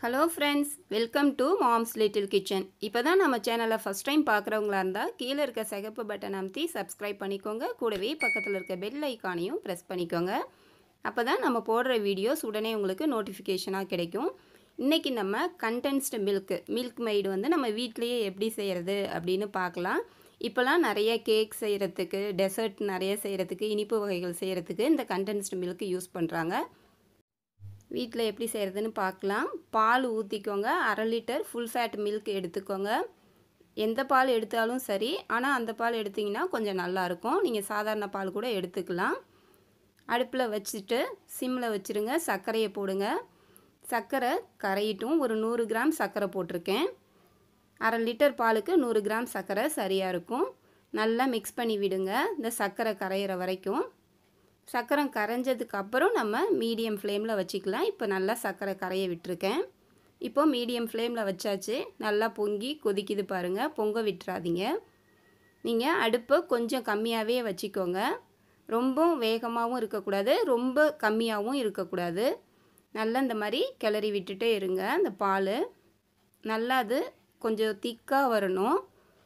hello friends welcome to Mom's Little Kitchen இப்போ தான் நம்ம சேனலை ஃபஸ்ட் டைம் பார்க்குறவங்களா இருந்தால் கீழே இருக்க சிகப்பு பட்டன் அமைத்தி சப்ஸ்கிரைப் பண்ணிக்கோங்க கூடவே பக்கத்தில் இருக்க பெல் ஐக்கானையும் ப்ரெஸ் பண்ணிக்கோங்க அப்போ தான் நம்ம போடுற வீடியோஸ் உடனே உங்களுக்கு நோட்டிஃபிகேஷனாக கிடைக்கும் இன்றைக்கி நம்ம கண்டென்ஸ்டு மில்க்கு மில்க் மெய்டு வந்து நம்ம வீட்லேயே எப்படி செய்கிறது அப்படின்னு பார்க்கலாம் இப்போலாம் நிறைய கேக் செய்கிறதுக்கு டெசர்ட் நிறைய செய்கிறதுக்கு இனிப்பு வகைகள் செய்கிறதுக்கு இந்த கண்டென்ஸ்டு மில்க் யூஸ் பண்ணுறாங்க வீட்டில் எப்படி செய்கிறதுன்னு பார்க்கலாம் பால் ஊற்றிக்கோங்க அரை லிட்டர் ஃபுல் ஃபேட் மில்க் எடுத்துக்கோங்க எந்த பால் எடுத்தாலும் சரி ஆனால் அந்த பால் எடுத்திங்கன்னா கொஞ்சம் நல்லாயிருக்கும் நீங்கள் சாதாரண பால் கூட எடுத்துக்கலாம் அடுப்பில் வச்சுட்டு சிம்மில் வச்சுருங்க சர்க்கரையை போடுங்க சர்க்கரை கரையிட்டும் ஒரு நூறு கிராம் சர்க்கரை போட்டிருக்கேன் அரை லிட்டர் பாலுக்கு நூறு கிராம் சர்க்கரை சரியாக இருக்கும் நல்லா மிக்ஸ் பண்ணி விடுங்க இந்த சர்க்கரை கரையிற வரைக்கும் சர்க்கரை கரைஞ்சதுக்கு அப்புறம் நம்ம மீடியம் ஃப்ளேமில் வச்சுக்கலாம் இப்போ நல்லா சர்க்கரை கரைய விட்டுருக்கேன் இப்போ மீடியம் ஃப்ளேமில் வச்சாச்சு நல்லா பொங்கி கொதிக்குது பாருங்கள் பொங்க விட்டுறாதீங்க நீங்கள் அடுப்பை கொஞ்சம் கம்மியாகவே வச்சுக்கோங்க ரொம்ப வேகமாகவும் இருக்கக்கூடாது ரொம்ப கம்மியாகவும் இருக்கக்கூடாது நல்லா இந்த மாதிரி கிளறி விட்டுட்டே இருங்க அந்த பால் நல்லா அது கொஞ்சம் திக்காக வரணும்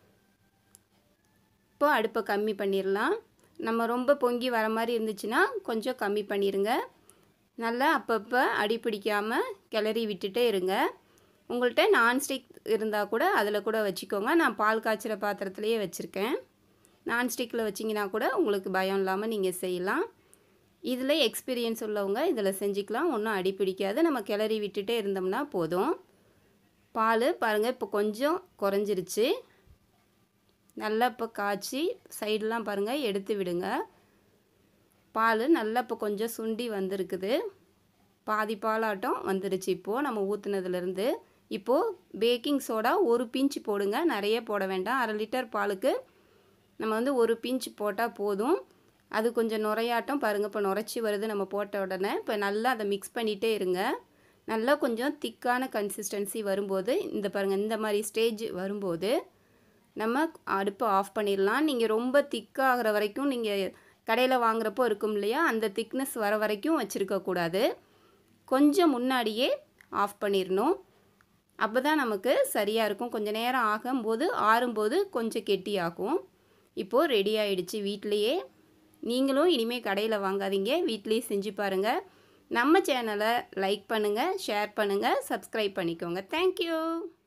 இப்போ அடுப்பை கம்மி பண்ணிடலாம் நம்ம ரொம்ப பொங்கி வர மாதிரி இருந்துச்சுன்னா கொஞ்சம் கம்மி பண்ணிடுங்க நல்லா அப்பப்போ அடி பிடிக்காமல் கிளறி விட்டுட்டே இருங்க உங்கள்கிட்ட நான்ஸ்டிக் இருந்தால் கூட அதில் கூட வச்சுக்கோங்க நான் பால் காய்ச்சிற பாத்திரத்துலேயே வச்சுருக்கேன் நான்ஸ்டிக்கில் வச்சிங்கன்னா கூட உங்களுக்கு பயம் இல்லாமல் நீங்கள் செய்யலாம் இதில் எக்ஸ்பீரியன்ஸ் உள்ளவங்க இதில் செஞ்சுக்கலாம் ஒன்றும் அடி பிடிக்காது நம்ம கிளறி விட்டுட்டே இருந்தோம்னா போதும் பால் பாருங்கள் இப்போ கொஞ்சம் குறைஞ்சிருச்சு நல்லா இப்போ காய்ச்சி சைடெலாம் பாருங்கள் எடுத்து விடுங்க பால் நல்லா இப்போ கொஞ்சம் சுண்டி வந்திருக்குது பாதி பாலாட்டம் வந்துருச்சு இப்போது நம்ம ஊற்றுனதுலேருந்து இப்போது பேக்கிங் சோடா ஒரு பிஞ்சு போடுங்க நிறைய போட வேண்டாம் அரை லிட்டர் பாலுக்கு நம்ம வந்து ஒரு பிஞ்சு போட்டால் போதும் அது கொஞ்சம் நுரையாட்டம் பாருங்கள் இப்போ நுரைச்சி வருது நம்ம போட்ட உடனே இப்போ நல்லா அதை மிக்ஸ் பண்ணிகிட்டே இருங்க நல்லா கொஞ்சம் திக்கான கன்சிஸ்டன்சி வரும்போது இந்த பாருங்கள் இந்த மாதிரி ஸ்டேஜ் வரும்போது நம்ம அடுப்பை ஆஃப் பண்ணிடலாம் நீங்கள் ரொம்ப திக்காகிற வரைக்கும் நீங்கள் கடையில் வாங்குறப்போ இருக்கும் இல்லையா அந்த திக்னஸ் வர வரைக்கும் வச்சுருக்கக்கூடாது கொஞ்சம் முன்னாடியே ஆஃப் பண்ணிடணும் அப்போ தான் நமக்கு சரியாக இருக்கும் கொஞ்சம் நேரம் ஆகும்போது ஆறும்போது கொஞ்சம் கெட்டி ஆகும் இப்போது ரெடி ஆகிடுச்சு வீட்லேயே நீங்களும் இனிமேல் கடையில் வாங்காதீங்க வீட்லேயே செஞ்சு பாருங்கள் நம்ம சேனலை லைக் பண்ணுங்கள் ஷேர் பண்ணுங்கள் சப்ஸ்கிரைப் பண்ணிக்கோங்க தேங்க்யூ